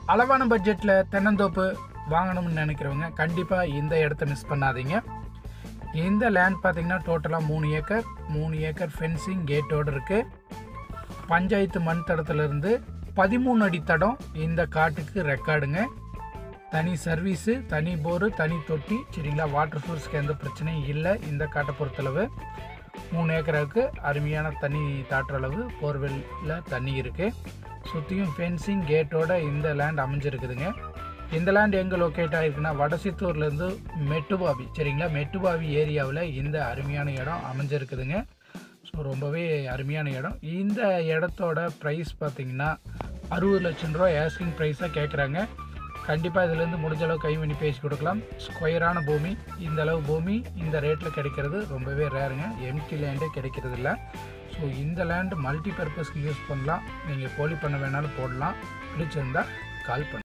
அளவான பட்ஜெட்டில் தென்னந்தோப்பு வாங்கணும்னு நினைக்கிறவங்க கண்டிப்பாக இந்த இடத்த மிஸ் பண்ணாதீங்க இந்த லேண்ட் பார்த்தீங்கன்னா டோட்டலாக மூணு ஏக்கர் மூணு ஏக்கர் ஃபென்சிங் கேட்டோடு இருக்குது பஞ்சாயத்து மண் தடத்துலேருந்து பதிமூணு அடி தடம் இந்த காட்டுக்கு ரெக்கார்டுங்க தனி சர்வீஸு தனி போரு தனி தொட்டி சரிங்களா வாட்டர் சோர்ஸ்க்கு எந்த பிரச்சனையும் இல்லை இந்த காட்டை பொறுத்தளவு மூணு ஏக்கருக்கு அருமையான தண்ணி தாட்டுற அளவு போர்வெல்ல தண்ணி இருக்குது சுற்றியும் ஃபென்சிங் கேட்டோட இந்த லேண்ட் அமைஞ்சிருக்குதுங்க இந்த லேண்ட் எங்கே லொக்கேட் ஆகிருக்குன்னா வடசித்தூர்லேருந்து மெட்டுபாவி சரிங்களா மெட்டுபாவி ஏரியாவில் இந்த அருமையான இடம் அமைஞ்சிருக்குதுங்க ஸோ ரொம்பவே அருமையான இடம் இந்த இடத்தோட ப்ரைஸ் பார்த்தீங்கன்னா அறுபது லட்சம் ரூபா ஆஸ்கிங் ப்ரைஸாக கேட்குறாங்க கண்டிப்பாக இதுலேருந்து முடிஞ்ச அளவு கை பண்ணி பேசி கொடுக்கலாம் ஸ்கொயரான பூமி இந்த அளவு பூமி இந்த ரேட்டில் கிடைக்கிறது ரொம்பவே ரேருங்க எம்டி லேண்டே கிடைக்கிறது இல்லை ஸோ இந்த லேண்ட் மல்டி பர்பஸ்க்கு யூஸ் பண்ணலாம் நீங்கள் கோழி பண்ண வேணாலும் போடலாம் பிடிச்சிருந்தா கால் பண்ணு